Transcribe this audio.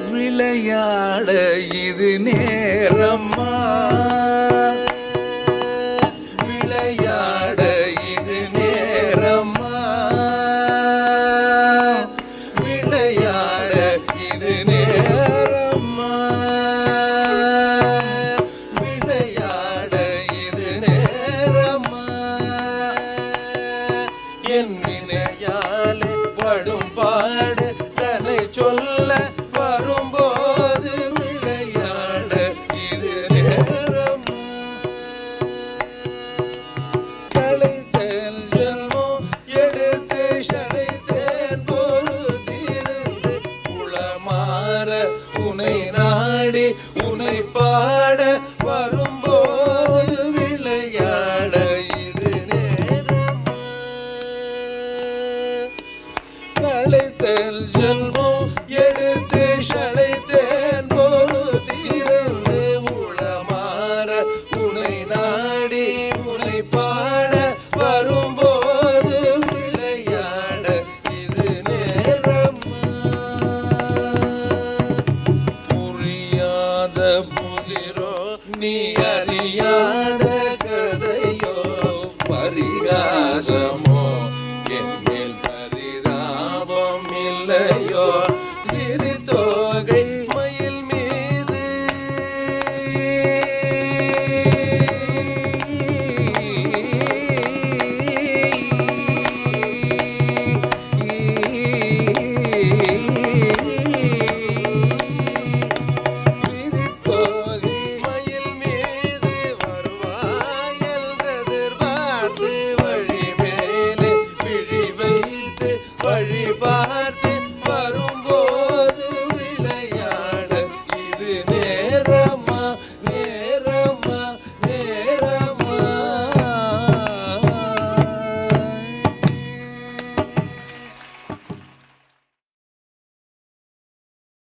விளையாட இது நேரம்மா விளையாட இது நேரம்மா விளையாட இது நேரம்மா விளையாட இது நேரம்மா என் வினையாலே படும் பாடு தலை சொல்ல வரும்போது விளையாட இது நேரம் களைத்தேன் ஜென்மம் எடுத்து சளைத்தேன் பொறுத்திருந்து உளமாற உனை நாடி உனை பாட வரும்